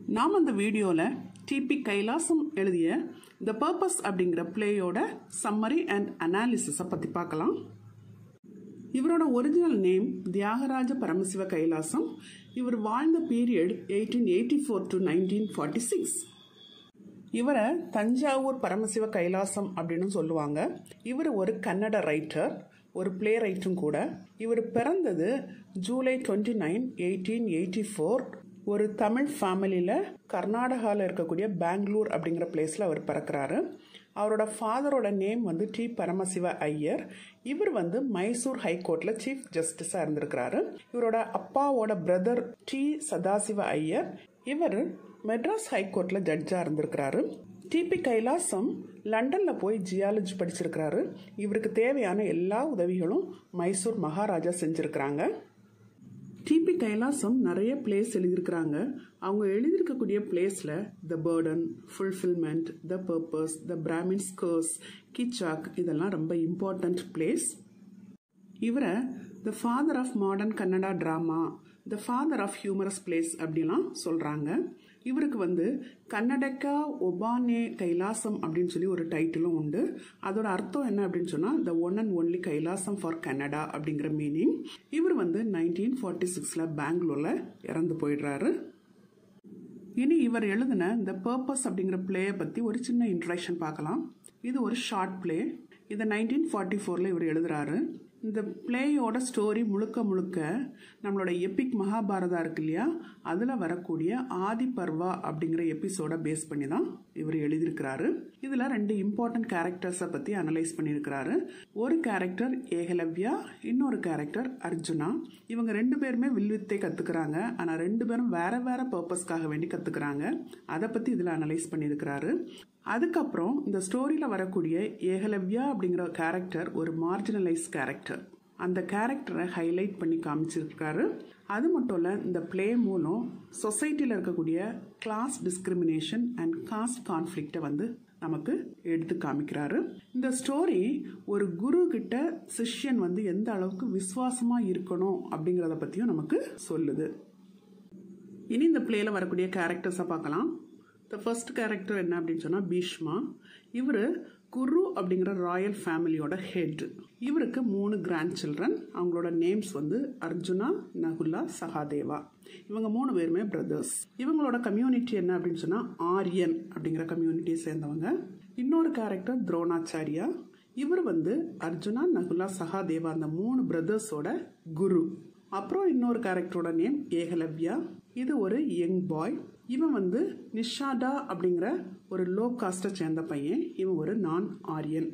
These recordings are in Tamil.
நாம் அந்த வீடியோவில் டிபி கைலாசம் எழுதிய த பர்பஸ் அப்படிங்கிற பிளேயோட சம்மரி அண்ட் அனாலிசிஸை பற்றி பார்க்கலாம் இவரோட ஒரிஜினல் நேம் தியாகராஜ பரமசிவ கைலாசம் இவர் வாழ்ந்த period eighteen eighty four to nineteen forty six இவரை தஞ்சாவூர் பரமசிவ கைலாசம் அப்படின்னு சொல்லுவாங்க இவர் ஒரு கன்னட ரைட்டர் ஒரு பிளே ரைட்டும் கூட இவர் பிறந்தது July twenty nine eighteen eighty four ஒரு தமிழ் ஃபேமிலியில் கர்நாடகாவில் இருக்கக்கூடிய பெங்களூர் அப்படிங்கிற பிளேஸில் அவர் பிறக்கிறாரு அவரோட ஃபாதரோட நேம் வந்து டி பரமசிவ ஐயர் இவர் வந்து மைசூர் ஹைகோர்ட்டில் சீஃப் ஜஸ்டிஸாக இருந்திருக்கிறாரு இவரோட அப்பாவோட பிரதர் டி சதாசிவ ஐயர் இவர் மெட்ராஸ் ஹைகோர்ட்டில் ஜட்ஜாக இருந்திருக்கிறாரு டிபி கைலாசம் லண்டனில் போய் ஜியாலஜி படிச்சிருக்கிறாரு இவருக்கு தேவையான எல்லா உதவிகளும் மைசூர் மகாராஜா செஞ்சுருக்கிறாங்க டிபி கைலாசம் நிறைய பிளேஸ் எழுதியிருக்கிறாங்க அவங்க எழுதியிருக்கக்கூடிய பிளேஸில் the burden fulfilment the purpose the Brahmins curse Keechaka இதெல்லாம் ரொம்ப இம்பார்ட்டண்ட் பிளேஸ் இவரை the father of modern Kannada drama the father of humorous plays அப்படிலாம் சொல்கிறாங்க இவருக்கு வந்து கன்னடக்கா ஒபானே கைலாசம் அப்படின்னு சொல்லி ஒரு டைட்டிலும் உண்டு அதோட அர்த்தம் என்ன அப்படின்னு சொன்னால் the one and only Kailasam for Kannada அப்படிங்கிற மீனிங் இவர் வந்து நைன்டீன் ஃபார்ட்டி சிக்ஸில் பெங்களூரில் இறந்து போயிடுறாரு இனி இவர் எழுதின இந்த பர்பஸ் அப்படிங்கிற பிளேயை பற்றி ஒரு சின்ன இன்ட்ரடக்ஷன் பார்க்கலாம் இது ஒரு ஷார்ட் பிளே இதை நைன்டீன் ஃபார்ட்டி ஃபோரில் இவர் எழுதுறாரு இந்த பிளேயோட ஸ்டோரி முழுக்க முழுக்க நம்மளோட எபிக் மகாபாரதா இருக்கு இல்லையா அதில் வரக்கூடிய ஆதி பர்வா அப்படிங்கிற எபிசோட பேஸ் பண்ணி தான் இவர் எழுதியிருக்கிறாரு இதில் ரெண்டு இம்பார்ட்டன்ட் கேரக்டர்ஸை பற்றி அனலைஸ் பண்ணியிருக்கிறாரு ஒரு கேரக்டர் ஏகலவ்யா இன்னொரு கேரக்டர் அர்ஜுனா இவங்க ரெண்டு பேருமே வில்வித்தை கற்றுக்குறாங்க ஆனால் ரெண்டு பேரும் வேற வேற பர்பஸ்க்காக வேண்டி கற்றுக்குறாங்க அதை பற்றி இதில் அனலைஸ் பண்ணியிருக்கிறாரு அதுக்கப்புறம் இந்த ஸ்டோரியில் வரக்கூடிய ஏகலவ்யா அப்படிங்கிற கேரக்டர் ஒரு மார்ஜினலைஸ் கேரக்டர் அந்த கேரக்டரை ஹைலைட் பண்ணி காமிச்சிருக்காரு அது மட்டும் இல்லை இந்த பிளே மூலம் சொசைட்டியில் இருக்கக்கூடிய கிளாஸ் டிஸ்கிரிமினேஷன் அண்ட் காஸ்ட் கான்ஃப்ளிக்டை வந்து நமக்கு எடுத்து காமிக்கிறாரு இந்த ஸ்டோரி ஒரு குரு கிட்ட சிஷ்யன் வந்து எந்த அளவுக்கு விசுவாசமா இருக்கணும் அப்படிங்கிறத பற்றியும் நமக்கு சொல்லுது இனி இந்த பிளேல வரக்கூடிய கேரக்டர்ஸை பார்க்கலாம் த ஃபர்ஸ்ட் கேரக்டர் என்ன அப்படின்னு சொன்னால் பீஷ்மா இவர் குரு அப்படிங்கிற ராயல் ஃபேமிலியோட ஹெட் இவருக்கு மூணு கிராண்ட் சில்ட்ரன் அவங்களோட நேம்ஸ் வந்து அர்ஜுனா நகுலா சகாதேவா இவங்க மூணு பேருமே பிரதர்ஸ் இவங்களோட கம்யூனிட்டி என்ன அப்படின்னு சொன்னால் ஆரியன் அப்படிங்கிற கம்யூனிட்டியை சேர்ந்தவங்க இன்னொரு கேரக்டர் துரோணாச்சாரியா இவர் வந்து அர்ஜுனா நகுலா சகாதேவா அந்த மூணு பிரதர்ஸோட குரு அப்புறம் இன்னொரு கேரக்டரோட நேம் ஏகலவ்யா இது ஒரு யங் பாய் இவன் வந்து நிஷாடா அப்படிங்கிற ஒரு லோ காஸ்டை சேர்ந்த பையன் இவன் ஒரு நான் ஆரியன்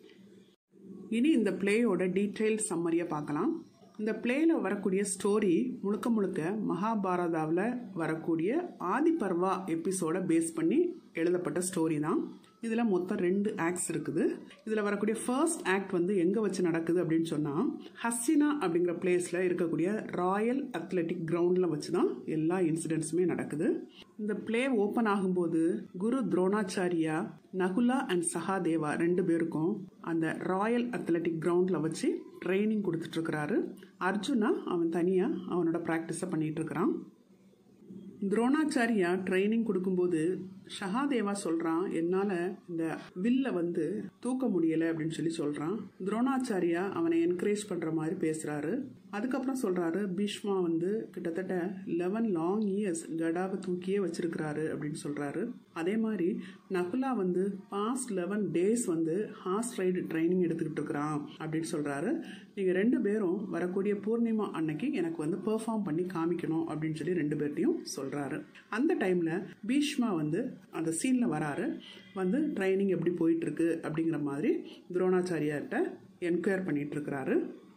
இனி இந்த பிளேயோட டீட்டெயில் சம்மரியை பார்க்கலாம் இந்த பிளேயில் வரக்கூடிய ஸ்டோரி முழுக்க முழுக்க மகாபாரதாவில் வரக்கூடிய ஆதி பர்வா எபிசோட பேஸ் பண்ணி எழுதப்பட்ட ஸ்டோரி தான் இதில் மொத்தம் ரெண்டு ஆக்ட்ஸ் இருக்குது இதில் வரக்கூடிய ஃபர்ஸ்ட் ஆக்ட் வந்து எங்கே வச்சு நடக்குது அப்படின்னு சொன்னால் ஹசினா அப்படிங்கிற பிளேஸில் இருக்கக்கூடிய ராயல் அத்லெட்டிக் கிரவுண்டில் வச்சு தான் எல்லா இன்சிடென்ட்ஸுமே நடக்குது இந்த பிளே ஓப்பன் ஆகும்போது குரு துரோணாச்சாரியா நகுலா அண்ட் சகாதேவா ரெண்டு பேருக்கும் அந்த ராயல் அத்லெட்டிக் கிரவுண்டில் வச்சு ட்ரைனிங் கொடுத்துட்டு இருக்கிறாரு அர்ஜுனா அவன் தனியாக அவனோட ப்ராக்டிஸை பண்ணிட்டு இருக்கிறான் துரோணாச்சாரியா ட்ரைனிங் கொடுக்கும்போது ஷகாதேவா சொல்றான் என்னால இந்த வில்ல வந்து தூக்க முடியல அப்படின்னு சொல்லி சொல்றான் துரோணாச்சாரியா அவனை என்கரேஜ் பண்ற மாதிரி பேசுறாரு அதுக்கப்புறம் சொல்றாரு பீஷ்மா வந்து கிட்டத்தட்ட லெவன் லாங் இயர்ஸ் கடாவை தூக்கியே வச்சிருக்கிறாரு அப்படின்னு சொல்றாரு அதே மாதிரி நகுலா வந்து பாஸ்ட் லெவன் டேஸ் வந்து ஹார்ஸ் ரைடு ட்ரைனிங் எடுத்துக்கிட்டு இருக்கிறான் அப்படின்னு சொல்றாரு நீங்க ரெண்டு பேரும் வரக்கூடிய பூர்ணிமா அன்னைக்கு எனக்கு வந்து பெர்ஃபார்ம் பண்ணி காமிக்கணும் அப்படின்னு சொல்லி ரெண்டு பேர்ட்டையும் சொல்றாரு அந்த டைம்ல பீஷ்மா வந்து அந்த சீன்ல வராரு வந்து ட்ரைனிங் எப்படி போயிட்டு இருக்கு அப்படிங்கிற மாதிரி துரோணாச்சாரியார்கிட்ட என்கொயர் பண்ணிட்டு இருக்கிறாரு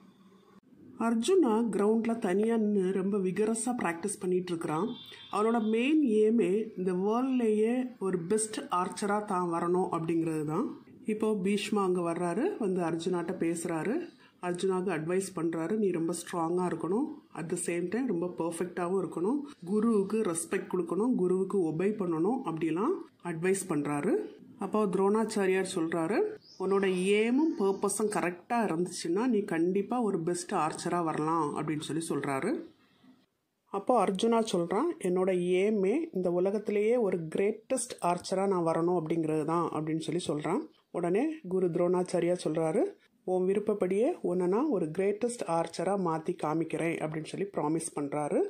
அர்ஜுனா கிரவுண்டில் தனியாக நின்று ரொம்ப விகரஸாக ப்ராக்டிஸ் பண்ணிட்டு இருக்கிறான் அவனோட மெயின் ஏமே இந்த வேர்ல்ட்லேயே ஒரு பெஸ்ட் ஆர்ச்சராக தான் வரணும் அப்படிங்கிறது தான் இப்போ பீஷ்மா அங்கே வர்றாரு வந்து அர்ஜுனாட்ட பேசுகிறாரு அர்ஜுனாவுக்கு அட்வைஸ் பண்ணுறாரு நீ ரொம்ப ஸ்ட்ராங்காக இருக்கணும் அட் த சேம் டைம் ரொம்ப பர்ஃபெக்டாகவும் இருக்கணும் குருவுக்கு ரெஸ்பெக்ட் கொடுக்கணும் குருவுக்கு ஒபை பண்ணணும் அப்படிலாம் அட்வைஸ் பண்ணுறாரு அப்போ துரோணாச்சாரியார் சொல்கிறாரு உன்னோட ஏமும் பர்பஸும் கரெக்டாக இருந்துச்சுன்னா நீ கண்டிப்பாக ஒரு பெஸ்ட் ஆர்ச்சராக வரலாம் அப்படின்னு சொல்லி சொல்கிறாரு அப்போ அர்ஜுனா சொல்கிறான் என்னோட ஏமே இந்த உலகத்திலேயே ஒரு கிரேட்டஸ்ட் ஆர்ச்சராக நான் வரணும் அப்படிங்கிறது தான் அப்படின்னு சொல்லி சொல்கிறான் உடனே குரு துரோணாச்சாரியா சொல்கிறாரு உன் விருப்பப்படியே உன்னை நான் ஒரு கிரேட்டஸ்ட் ஆர்ச்சராக மாற்றி காமிக்கிறேன் அப்படின்னு சொல்லி ப்ராமிஸ் பண்ணுறாரு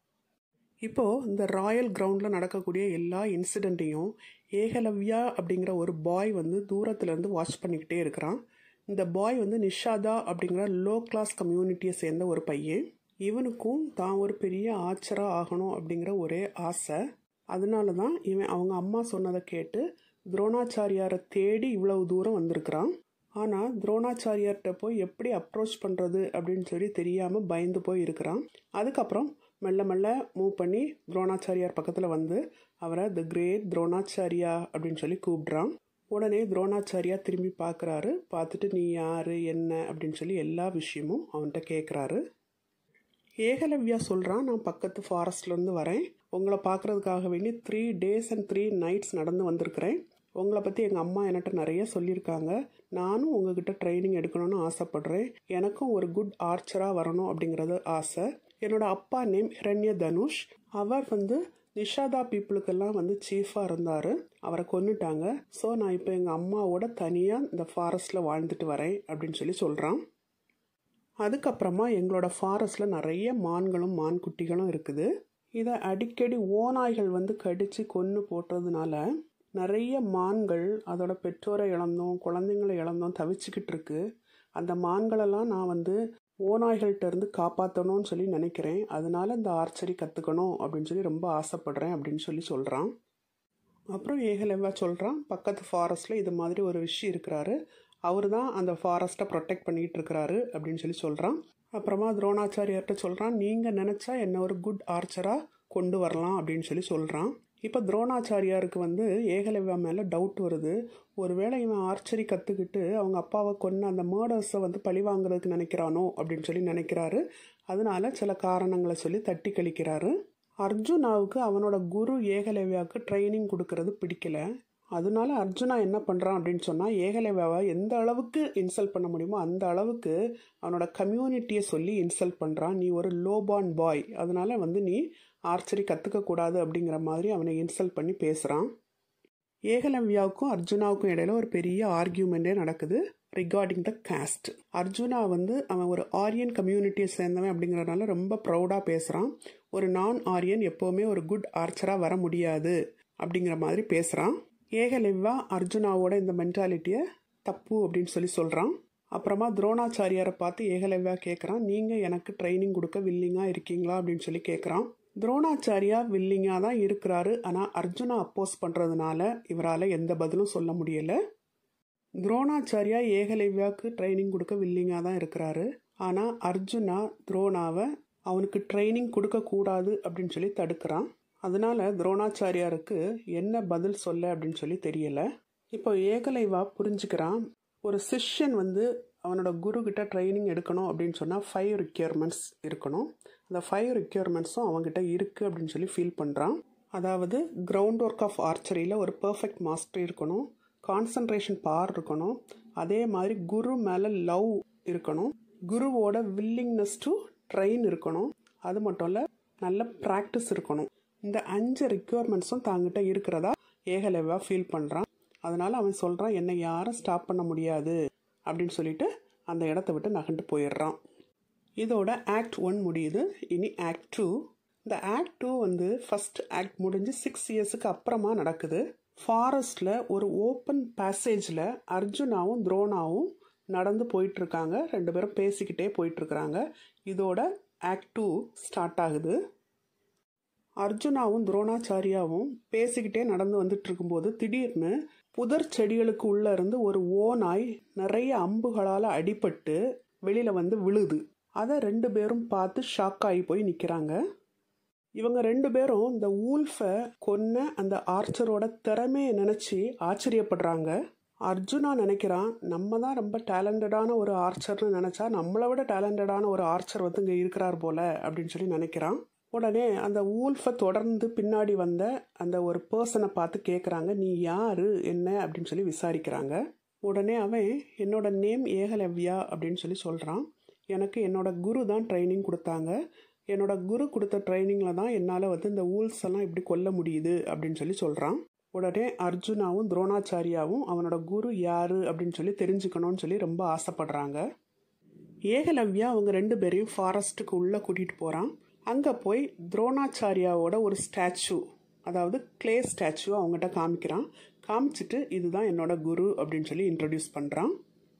இப்போது இந்த ராயல் கிரவுண்டில் நடக்கக்கூடிய எல்லா இன்சிடெண்ட்டையும் ஏகலவ்யா அப்படிங்கிற ஒரு பாய் வந்து தூரத்துலேருந்து வாட்ச் பண்ணிக்கிட்டே இருக்கிறான் இந்த பாய் வந்து நிஷாதா அப்படிங்கிற லோ கிளாஸ் கம்யூனிட்டியை சேர்ந்த ஒரு பையன் இவனுக்கும் தான் ஒரு பெரிய ஆச்சரா ஆகணும் அப்படிங்கிற ஒரே ஆசை அதனால தான் இவன் அவங்க அம்மா சொன்னதை கேட்டு துரோணாச்சாரியாரை தேடி இவ்வளவு தூரம் வந்திருக்கிறான் ஆனால் துரோணாச்சாரியார்கிட்ட போய் எப்படி அப்ரோச் பண்ணுறது அப்படின்னு சொல்லி தெரியாமல் பயந்து போய் இருக்கிறான் அதுக்கப்புறம் மெல்ல மெல்ல மூவ் பண்ணி துரோணாச்சாரியார் பக்கத்தில் வந்து அவரை த கிரேட் துரோணாச்சாரியா அப்படின்னு சொல்லி கூப்பிடுறான் உடனே துரோணாச்சாரியா திரும்பி பார்க்குறாரு பார்த்துட்டு நீ யார் என்ன அப்படின்னு சொல்லி எல்லா விஷயமும் அவன்கிட்ட கேட்குறாரு ஏகலவ்யா சொல்கிறான் நான் பக்கத்து ஃபாரஸ்ட்லேருந்து வரேன் உங்களை பார்க்குறதுக்காக வேண்டி three days and three nights நடந்து வந்திருக்கிறேன் உங்களை பற்றி எங்கள் அம்மா என்கிட்ட நிறைய சொல்லியிருக்காங்க நானும் உங்ககிட்ட ட்ரைனிங் எடுக்கணும்னு ஆசைப்படுறேன் எனக்கும் ஒரு குட் ஆர்ச்சராக வரணும் அப்படிங்கிறது ஆசை என்னோட அப்பா நேம் ஹிரண்ய தனுஷ் அவர் வந்து நிஷாதா பீப்புளுக்கெல்லாம் வந்து சீஃபாக இருந்தார் அவரை கொன்னுட்டாங்க ஸோ நான் இப்போ எங்கள் அம்மாவோட தனியாக இந்த ஃபாரஸ்ட்டில் வாழ்ந்துட்டு வரேன் அப்படின்னு சொல்லி சொல்கிறான் அதுக்கப்புறமா எங்களோட ஃபாரஸ்ட்டில் நிறைய மான்களும் மான் குட்டிகளும் இருக்குது இதை அடிக்கடி ஓநாய்கள் வந்து கடித்து கொன்று போட்டுறதுனால நிறைய மான்கள் அதோட பெற்றோரை இழந்தோம் குழந்தைங்களை இழந்தோம் தவிச்சுக்கிட்டு இருக்கு அந்த மான்களெல்லாம் நான் வந்து ஓநாய்கள்கிட்ட இருந்து காப்பாற்றணும்னு சொல்லி நினைக்கிறேன் அதனால இந்த ஆர்ச்சரி கற்றுக்கணும் அப்படின்னு சொல்லி ரொம்ப ஆசைப்படுறேன் அப்படின்னு சொல்லி சொல்கிறான் அப்புறம் ஏகலவா சொல்கிறான் பக்கத்து ஃபாரஸ்ட்டில் இது மாதிரி ஒரு விஷயம் இருக்கிறாரு அவர் தான் அந்த ஃபாரஸ்ட்டை ப்ரொடெக்ட் பண்ணிகிட்டு இருக்கிறாரு அப்படின்னு சொல்லி சொல்கிறான் அப்புறமா துரோணாச்சாரியார்கிட்ட சொல்கிறான் நீங்கள் நினச்சா என்ன ஒரு குட் ஆர்ச்சராக கொண்டு வரலாம் அப்படின்னு சொல்லி சொல்கிறான் இப்போ துரோணாச்சாரியாருக்கு வந்து ஏகலவ்யா மேலே டவுட் வருது ஒருவேளை இவன் ஆர்ச்சரி கற்றுக்கிட்டு அவங்க அப்பாவை கொன்ன அந்த மேர்டர்ஸை வந்து பழி வாங்குறதுக்கு நினைக்கிறானோ அப்படின்னு சொல்லி நினைக்கிறாரு அதனால சில காரணங்களை சொல்லி தட்டி கழிக்கிறாரு அர்ஜுனாவுக்கு அவனோட குரு ஏகலவ்யாவுக்கு ட்ரைனிங் கொடுக்கறது பிடிக்கல அதனால அர்ஜுனா என்ன பண்ணுறான் அப்படின்னு சொன்னால் ஏகலவ்யாவை எந்த அளவுக்கு இன்சல்ட் பண்ண முடியுமோ அந்த அளவுக்கு அவனோட கம்யூனிட்டியை சொல்லி இன்சல்ட் பண்ணுறான் நீ ஒரு லோபான் பாய் அதனால வந்து நீ ஆர்ச்சரி கற்றுக்கக்கூடாது அப்படிங்கிற மாதிரி அவனை இன்சல்ட் பண்ணி பேசுகிறான் ஏகலவ்யாவுக்கும் அர்ஜுனாவுக்கும் இடையில ஒரு பெரிய ஆர்கியூமெண்ட்டே நடக்குது ரிகார்டிங் த காஸ்ட் அர்ஜுனா வந்து அவன் ஒரு ஆரியன் கம்யூனிட்டியை சேர்ந்தவன் அப்படிங்கிறதுனால ரொம்ப ப்ரௌடாக பேசுகிறான் ஒரு நான் ஆரியன் எப்போவுமே ஒரு குட் ஆர்ச்சராக வர முடியாது அப்படிங்கிற மாதிரி பேசுகிறான் ஏகலிவ்வா அர்ஜுனாவோட இந்த மென்டாலிட்டியை தப்பு அப்படின்னு சொல்லி சொல்கிறான் அப்புறமா துரோணாச்சாரியாரை பார்த்து ஏகலவ்யா கேட்குறான் நீங்கள் எனக்கு ட்ரைனிங் கொடுக்க வில்லிங்காக இருக்கீங்களா அப்படின்னு சொல்லி கேட்குறான் துரோணாச்சாரியா வில்லிங்காக தான் இருக்கிறாரு ஆனால் அர்ஜுனா அப்போஸ் பண்ணுறதுனால இவரால் எந்த பதிலும் சொல்ல முடியலை துரோணாச்சாரியா ஏகலைவ்யாவுக்கு ட்ரைனிங் கொடுக்க வில்லிங்காக தான் இருக்கிறாரு ஆனால் அர்ஜுனா துரோணாவை அவனுக்கு ட்ரைனிங் கொடுக்கக்கூடாது அப்படின்னு சொல்லி தடுக்கிறான் அதனால துரோணாச்சாரியாருக்கு என்ன பதில் சொல்ல அப்படின்னு சொல்லி தெரியல இப்போ ஏகலைவா புரிஞ்சுக்கிறான் ஒரு சிஷ்யன் வந்து அவனோட குரு கிட்ட ட்ரைனிங் எடுக்கணும் அப்படின்னு சொன்னால் ஃபைவ் ரிக்யர்மெண்ட்ஸ் இருக்கணும் அந்த ஃபைவ் ரிக்யர்மெண்ட்ஸும் அவங்ககிட்ட இருக்குது அப்படின்னு சொல்லி ஃபீல் பண்ணுறான் அதாவது கிரவுண்ட் ஒர்க் ஆஃப் ஆர்ச்சரியில் ஒரு பர்ஃபெக்ட் மாஸ்டர் இருக்கணும் கான்சன்ட்ரேஷன் பார் இருக்கணும் அதே மாதிரி குரு மேலே லவ் இருக்கணும் குருவோட வில்லிங்னஸ் டு ட்ரெயின் இருக்கணும் அது மட்டும் இல்லை நல்ல ப்ராக்டிஸ் இருக்கணும் இந்த அஞ்சு ரிக்யர்மெண்ட்ஸும் தாங்கிட்ட இருக்கிறதா ஏகலவா ஃபீல் பண்ணுறான் அதனால் அவன் சொல்கிறான் என்னை யாரும் ஸ்டாப் பண்ண முடியாது அப்படின்னு சொல்லிட்டு அந்த இடத்த விட்டு நகண்டு போயிடுறான் இதோட ஆக்ட் ஒன் முடியுது இனி ஆக்ட் டூ இந்த ஆக்ட் டூ வந்து ஃபஸ்ட் ஆக்ட் முடிஞ்சு சிக்ஸ் இயர்ஸுக்கு அப்புறமா நடக்குது ஃபாரஸ்டில் ஒரு ஓப்பன் பேசேஜில் அர்ஜுனாவும் துரோணாவும் நடந்து போயிட்டுருக்காங்க ரெண்டு பேரும் பேசிக்கிட்டே போயிட்டுருக்குறாங்க இதோட ஆக்ட் டூ ஸ்டார்ட் ஆகுது அர்ஜுனாவும் துரோணாச்சாரியாவும் பேசிக்கிட்டே நடந்து வந்துட்டு இருக்கும்போது திடீர்னு புதர் செடிகளுக்கு உள்ள இருந்து ஒரு ஓநாய் நிறைய அம்புகளால் அடிபட்டு வெளியில் வந்து விழுது அதை ரெண்டு பேரும் பார்த்து ஷாக் ஆகி போய் நிற்கிறாங்க இவங்க ரெண்டு பேரும் இந்த ஊல்ஃபை கொன்ன அந்த ஆர்ச்சரோட திறமையை நினச்சி ஆச்சரியப்படுறாங்க அர்ஜுனா நினைக்கிறான் நம்ம தான் ரொம்ப டேலண்டடான ஒரு ஆர்ச்சர்னு நினச்சா நம்மளை விட டேலண்டடான ஒரு ஆர்ச்சர் வந்து இங்கே இருக்கிறார் போல அப்படின்னு சொல்லி நினைக்கிறான் உடனே அந்த ஊல்ஃபை தொடர்ந்து பின்னாடி வந்த அந்த ஒரு பர்சனை பார்த்து கேட்குறாங்க நீ யாரு என்ன அப்படின்னு சொல்லி விசாரிக்கிறாங்க உடனே அவன் என்னோட நேம் ஏகலவ்யா அப்படின்னு சொல்லி சொல்கிறான் எனக்கு என்னோட குரு தான் ட்ரைனிங் கொடுத்தாங்க என்னோட குரு கொடுத்த ட்ரைனிங்கில் தான் என்னால் வந்து இந்த ஊல்ஸ் எல்லாம் இப்படி கொல்ல முடியுது அப்படின்னு சொல்லி சொல்கிறான் உடனே அர்ஜுனாவும் துரோணாச்சாரியாவும் அவனோட குரு யாரு அப்படின்னு சொல்லி தெரிஞ்சுக்கணும்னு சொல்லி ரொம்ப ஆசைப்படுறாங்க ஏகலவ்யா அவங்க ரெண்டு பேரையும் ஃபாரஸ்ட்டுக்கு உள்ளே கூட்டிகிட்டு போகிறான் அங்கே போய் துரோணாச்சாரியாவோட ஒரு ஸ்டாச்சு அதாவது கிளே ஸ்டாச்சு அவங்ககிட்ட காமிக்கிறான் காமிச்சிட்டு இதுதான் என்னோட குரு அப்படின்னு சொல்லி இன்ட்ரடியூஸ் பண்ணுறான்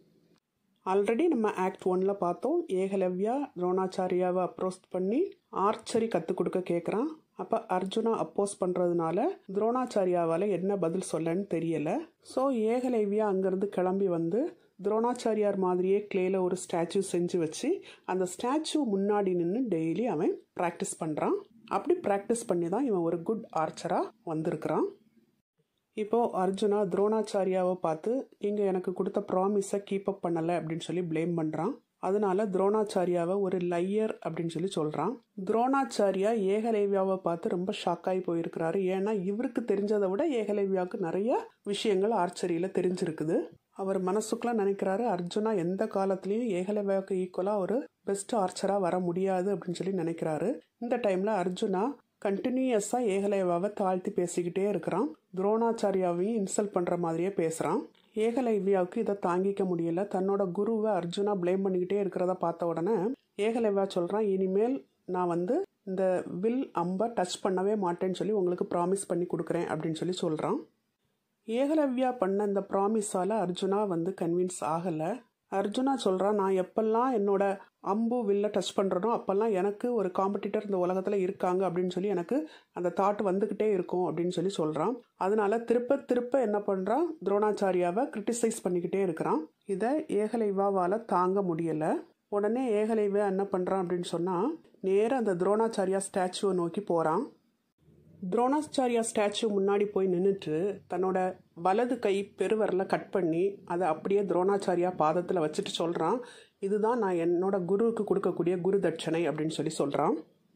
ஆல்ரெடி நம்ம ஆக்ட் ஒன்ல பார்த்தோம் ஏகலவ்யா துரோணாச்சாரியாவை அப்ரோச் பண்ணி ஆர்ச்சரி கற்றுக் கொடுக்க கேட்குறான் அப்போ அர்ஜுனா அப்போஸ் பண்ணுறதுனால துரோணாச்சாரியாவால் என்ன பதில் சொல்லன்னு தெரியல ஸோ ஏகலைவியா அங்கேருந்து கிளம்பி வந்து துரோணாச்சாரியார் மாதிரியே கிளேல ஒரு ஸ்டாச்சு செஞ்சு வச்சு அந்த ஸ்டாச்சு முன்னாடி நின்று டெய்லி அவன் ப்ராக்டிஸ் பண்ணுறான் அப்படி ப்ராக்டிஸ் பண்ணி தான் இவன் ஒரு குட் ஆர்ச்சராக வந்திருக்கிறான் இப்போ அர்ஜுனா துரோணாச்சாரியாவை பார்த்து நீங்கள் எனக்கு கொடுத்த ப்ராமிஸை கீப் அப் பண்ணலை அப்படின்னு சொல்லி ப்ளேம் பண்ணுறான் அதனால துரோணாச்சாரியாவை ஒரு லையர் அப்படின்னு சொல்லி சொல்கிறான் துரோணாச்சாரியா ஏகலைவியாவை பார்த்து ரொம்ப ஷாக்காகி போயிருக்கிறாரு ஏன்னா இவருக்கு தெரிஞ்சதை விட ஏகலைவியாவுக்கு நிறைய விஷயங்கள் ஆர்ச்சரியில் தெரிஞ்சிருக்குது அவர் மனசுக்குள்ள நினைக்கிறாரு அர்ஜுனா எந்த காலத்துலேயும் ஏகலைவியாவுக்கு ஈக்குவலாக ஒரு பெஸ்ட் ஆர்ச்சராக வர முடியாது அப்படின்னு சொல்லி நினைக்கிறாரு இந்த டைமில் அர்ஜுனா கண்டினியூஸாக ஏகலைவாவை தாழ்த்தி பேசிக்கிட்டே இருக்கிறான் துரோணாச்சாரியாவையும் இன்சல்ட் பண்ணுற மாதிரியே பேசுகிறான் ஏகலைவியாவுக்கு இதை தாங்கிக்க முடியல தன்னோட குருவை அர்ஜுனா ப்ளேம் பண்ணிக்கிட்டே இருக்கிறத பார்த்த உடனே ஏகலைவியா சொல்கிறான் இனிமேல் நான் வந்து இந்த வில் அம்பை டச் பண்ணவே மாட்டேன்னு சொல்லி உங்களுக்கு ப்ராமிஸ் பண்ணி கொடுக்குறேன் அப்படின்னு சொல்லி சொல்கிறான் ஏகலவ்யா பண்ண இந்த ப்ராமிஸால் அர்ஜுனா வந்து கன்வின்ஸ் ஆகலை அர்ஜுனா சொல்கிறான் நான் எப்பெல்லாம் என்னோட அம்பு வில்ல டச் பண்ணுறனோ அப்போல்லாம் எனக்கு ஒரு காம்படிட்டர் இந்த உலகத்தில் இருக்காங்க அப்படின்னு சொல்லி எனக்கு அந்த தாட் வந்துக்கிட்டே இருக்கும் அப்படின்னு சொல்லி சொல்கிறான் அதனால திருப்ப திருப்ப என்ன பண்ணுறான் துரோணாச்சாரியாவை கிரிட்டிசைஸ் பண்ணிக்கிட்டே இருக்கிறான் இதை ஏகலைவாவால் தாங்க முடியலை உடனே ஏகலைவா என்ன பண்ணுறான் அப்படின்னு சொன்னால் நேராக அந்த துரோணாச்சாரியா ஸ்டாச்சுவை நோக்கி போகிறான் துரோணாச்சாரியா ஸ்டாச்சு முன்னாடி போய் நின்றுட்டு தன்னோட வலது கை பெருவரில் கட் பண்ணி அதை அப்படியே துரோணாச்சாரியா பாதத்தில் வச்சுட்டு சொல்கிறான் இதுதான் நான் என்னோட குருவுக்கு கொடுக்கக்கூடிய குரு தட்சணை அப்படின்னு சொல்லி சொல்கிறான்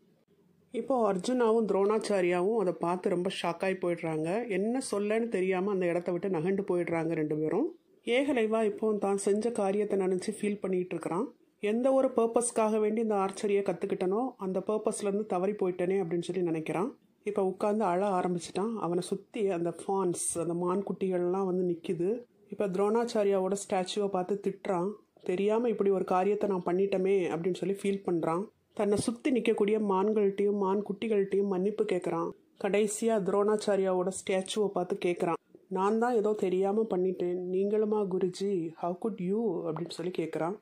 இப்போ அர்ஜுனாவும் துரோணாச்சாரியாவும் அதை பார்த்து ரொம்ப ஷாக்காகி போயிடுறாங்க என்ன சொல்லன்னு தெரியாமல் அந்த இடத்த விட்டு நகண்டு போயிடுறாங்க ரெண்டு பேரும் ஏகலைவா இப்போ தான் செஞ்ச காரியத்தை நினச்சி ஃபீல் பண்ணிகிட்டு இருக்கிறான் எந்த ஒரு பர்பஸ்க்காக வேண்டி இந்த ஆர்ச்சரியை கற்றுக்கிட்டனோ அந்த பர்பஸ்லேருந்து தவறி போயிட்டேனே அப்படின்னு சொல்லி நினைக்கிறான் இப்போ உட்காந்து அழ ஆரம்பிச்சிட்டான் அவனை சுற்றி அந்த ஃபான்ஸ் அந்த மான்குட்டிகள்லாம் வந்து நிற்கிது இப்போ துரோணாச்சாரியாவோட ஸ்டாச்சுவை பார்த்து திட்டுறான் தெரியாமல் இப்படி ஒரு காரியத்தை நான் பண்ணிட்டோமே அப்படின்னு சொல்லி ஃபீல் பண்ணுறான் தன்னை சுற்றி நிற்கக்கூடிய மான்கள்கிட்டையும் மான் குட்டிகள்கிட்டையும் மன்னிப்பு கேட்குறான் கடைசியாக துரோணாச்சாரியாவோட ஸ்டாச்சுவை பார்த்து கேட்குறான் நான் தான் ஏதோ தெரியாமல் பண்ணிட்டேன் நீங்களுமா குருஜி ஹவு குட் யூ அப்படின்னு சொல்லி கேட்குறான்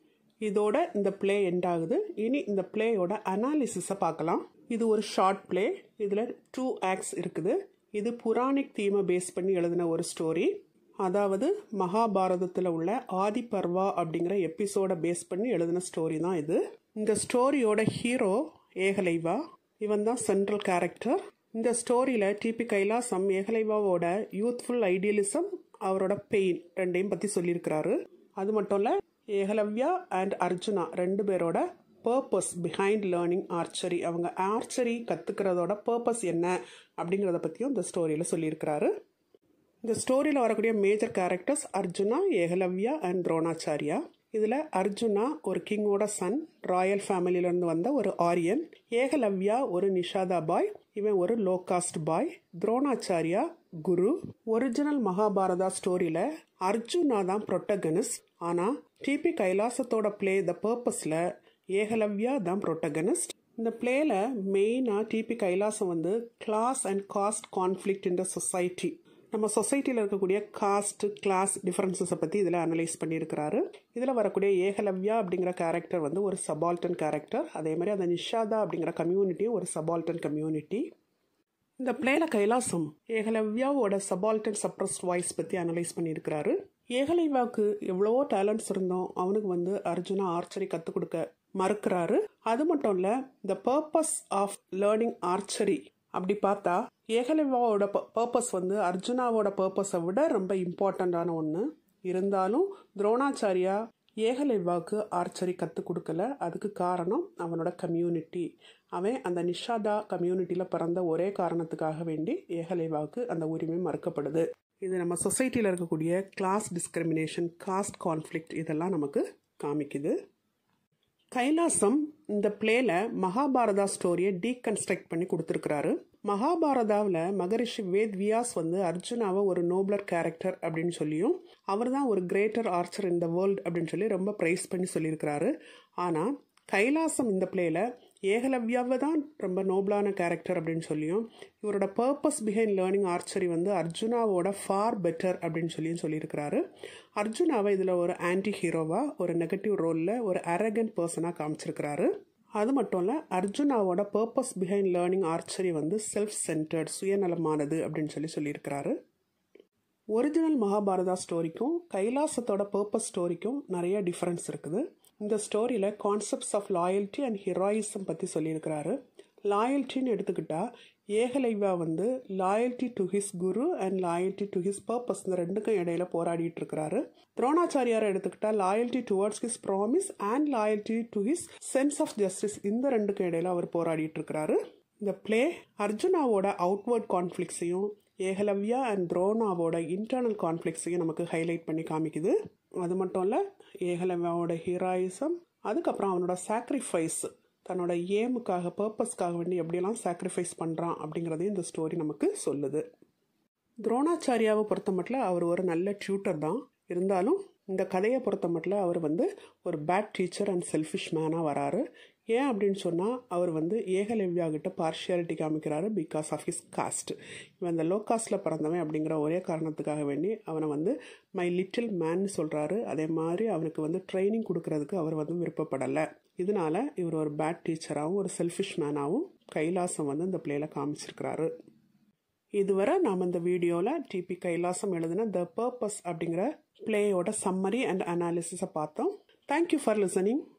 இதோட இந்த ப்ளே எண்ட் ஆகுது இனி இந்த பிளேயோட அனாலிசிஸை பார்க்கலாம் இது ஒரு ஷார்ட் பிளே இதில் டூ ஆக்ட்ஸ் இருக்குது இது புராணிக் தீமை பேஸ் பண்ணி எழுதின ஒரு ஸ்டோரி அதாவது மகாபாரதத்தில் உள்ள ஆதி பர்வா அப்படிங்கிற எபிசோட பேஸ் பண்ணி எழுதின ஸ்டோரி தான் இது இந்த ஸ்டோரியோட ஹீரோ ஏகலைவா இவன் தான் சென்ட்ரல் கேரக்டர் இந்த ஸ்டோரியில் டிபி கைலாசம் ஏகலைவாவோட யூத்ஃபுல் ஐடியலிசம் அவரோட பெயின் ரெண்டையும் பற்றி சொல்லியிருக்கிறாரு அது மட்டும் இல்லை ஏகலவ்யா அண்ட் அர்ஜுனா ரெண்டு பேரோட பர்பஸ் பிஹைண்ட் லேர்னிங் ஆர்ச்சரி அவங்க ஆர்ச்சரி கற்றுக்கிறதோட பர்பஸ் என்ன அப்படிங்கிறத பற்றியும் இந்த ஸ்டோரியில் சொல்லியிருக்கிறாரு இந்த ஸ்டோரியில் வரக்கூடிய major characters Arjuna Ekalavya and Dronacharya இதில் அர்ஜுனா ஒரு கிங்கோட சன் ராயல் ஃபேமிலியிலேருந்து வந்த ஒரு ஆரியன் ஏகலவ்யா ஒரு நிஷாதா பாய் இவன் ஒரு low caste boy Dronacharya guru original Mahabharata ஸ்டோரியில் அர்ஜுனா தான் ப்ரொட்டகனிஸ்ட் ஆனால் டிபி கைலாசத்தோட பிளே த பர்பஸில் ஏகலவ்யா தான் ப்ரொட்டகனிஸ்ட் இந்த பிளேல மெயினாக டிபி கைலாசம் வந்து class and caste conflict in the society நம்ம சொசைட்டியில் இருக்கக்கூடிய காஸ்ட் கிளாஸ் டிஃப்ரென்சஸை பற்றி இதில் அனலைஸ் பண்ணியிருக்கிறாரு இதில் வரக்கூடிய ஏகலவ்யா அப்படிங்கிற கேரக்டர் வந்து ஒரு சபால்டன் கேரக்டர் அதே மாதிரி அந்த நிஷாதா அப்படிங்கிற கம்யூனிட்டியும் ஒரு சபால்டன் கம்யூனிட்டி இந்த பிளேல கைலாசம் ஏகலவ்யாவோட சபால்டன் சப்ரஸ் வாய்ஸ் பற்றி அனலைஸ் பண்ணியிருக்கிறாரு ஏகலைவாவுக்கு எவ்வளவோ டேலண்ட்ஸ் இருந்தோம் அவனுக்கு வந்து அர்ஜுனா ஆர்ச்சரி கற்றுக் கொடுக்க மறுக்கிறாரு அது மட்டும் இல்லை the purpose of learning archery அப்படி பார்த்தா ஏகலைவாவோட பர்பஸ் வந்து அர்ஜுனாவோட பர்பஸை விட ரொம்ப இம்பார்ட்டண்ட்டான ஒன்று இருந்தாலும் துரோணாச்சாரியா ஏகலைவாவுக்கு ஆர்ச்சரி கற்றுக் கொடுக்கல அதுக்கு காரணம் அவனோட கம்யூனிட்டி அவன் அந்த நிஷாதா கம்யூனிட்டியில் பிறந்த ஒரே காரணத்துக்காக வேண்டி ஏகலைவாவுக்கு அந்த உரிமை மறுக்கப்படுது இது நம்ம சொசைட்டியில் இருக்கக்கூடிய கிளாஸ் டிஸ்கிரிமினேஷன் காஸ்ட் கான்ஃப்ளிக்ட் இதெல்லாம் நமக்கு காமிக்குது கைலாசம் இந்த பிளேல மகாபாரதா ஸ்டோரியை டீகன்ஸ்ட்ரக்ட் பண்ணி கொடுத்துருக்கிறாரு மகாபாரதாவில் மகரிஷி வேத் வியாஸ் வந்து அர்ஜுனாவை ஒரு நோப்லர் கேரக்டர் அப்படின்னு சொல்லியும் அவர் தான் ஒரு greater archer in the world அப்படின்னு சொல்லி ரொம்ப ப்ரைஸ் பண்ணி சொல்லியிருக்கிறாரு ஆனால் கைலாசம் இந்த பிளேல ஏகலவ்யாவை தான் ரொம்ப நோபலான கேரக்டர் அப்படின்னு சொல்லியும் இவரோட பர்பஸ் பிஹைண்ட் லேர்னிங் ஆர்ச்சரி வந்து அர்ஜுனாவோட ஃபார் பெட்டர் அப்படின்னு சொல்லியும் சொல்லியிருக்கிறாரு அர்ஜுனாவை இதில் ஒரு ஆன்டி ஹீரோவாக ஒரு நெகட்டிவ் ரோலில் ஒரு அரகண்ட் பர்சனாக காமிச்சிருக்கிறாரு அது மட்டும் இல்லை அர்ஜுனாவோட பர்பஸ் பிஹைண்ட் லேர்னிங் ஆர்ச்சரி வந்து செல்ஃப் சென்டர்ட் சுயநலமானது அப்படின்னு சொல்லி சொல்லியிருக்கிறாரு ஒரிஜினல் மகாபாரதா ஸ்டோரிக்கும் கைலாசத்தோட பர்பஸ் ஸ்டோரிக்கும் நிறைய டிஃப்ரென்ஸ் இருக்குது இந்த ஸ்டோரியில் concepts of loyalty and heroism பற்றி சொல்லியிருக்கிறாரு லாயல்ட்டின்னு எடுத்துக்கிட்டா ஏகலைவா வந்து loyalty to his guru and loyalty to his purpose இந்த ரெண்டுக்கும் இடையில போராடிட்டு இருக்கிறாரு துரோணாச்சாரியாரை எடுத்துக்கிட்டா loyalty towards his promise and loyalty to his sense of justice இந்த ரெண்டுக்கும் இடையில அவர் போராடிட்டு இருக்கிறாரு இந்த பிளே அர்ஜுனாவோட அவுட்வர்ட் கான்ஃப்ளிக்ஸையும் ஏகலவ்யா அண்ட் துரோணாவோட இன்டர்னல் கான்ஃப்ளிக்ஸையும் நமக்கு ஹைலைட் பண்ணி காமிக்குது அது மட்டும் இல்லை ஏகலவ்யாவோட ஹீரோயிசம் அதுக்கப்புறம் அவனோட சாக்ரிஃபைஸ் தன்னோட ஏமுக்காக பர்பஸ்க்காக வேண்டி எப்படியெல்லாம் சாக்ரிஃபைஸ் பண்ணுறான் அப்படிங்கிறதையும் இந்த ஸ்டோரி நமக்கு சொல்லுது துரோணாச்சாரியாவை பொறுத்த மட்டும் அவர் ஒரு நல்ல டியூட்டர் தான் இருந்தாலும் இந்த கதையை பொறுத்த மட்டும் அவர் வந்து ஒரு பேட் டீச்சர் அண்ட் செல்ஃபிஷ் மேனாக வராரு ஏன் அப்படின்னு சொன்னால் அவர் வந்து ஏகலவ்யா கிட்ட பார்ஷியாலிட்டி காமிக்கிறாரு பிகாஸ் ஆஃப் ஹிஸ் காஸ்ட் இவன் அந்த லோ காஸ்ட்டில் பிறந்தவன் அப்படிங்கிற ஒரே காரணத்துக்காக வேண்டி அவனை வந்து மை லிட்டில் மேன் சொல்கிறாரு அதே மாதிரி அவனுக்கு வந்து ட்ரைனிங் கொடுக்கறதுக்கு அவர் வந்து விருப்பப்படலை இதனால இவர் ஒரு பேட் டீச்சராகவும் ஒரு செல்ஃபிஷ் மேனாகவும் கைலாசம் வந்து இந்த பிளேல காமிச்சிருக்கிறாரு இதுவரை நாம் இந்த வீடியோவில் டிபி கைலாசம் எழுதின த பர்பஸ் அப்படிங்கிற பிளேயோட சம்மரி அண்ட் அனாலிசிஸை பார்த்தோம் தேங்க்யூ ஃபார் லிசனிங்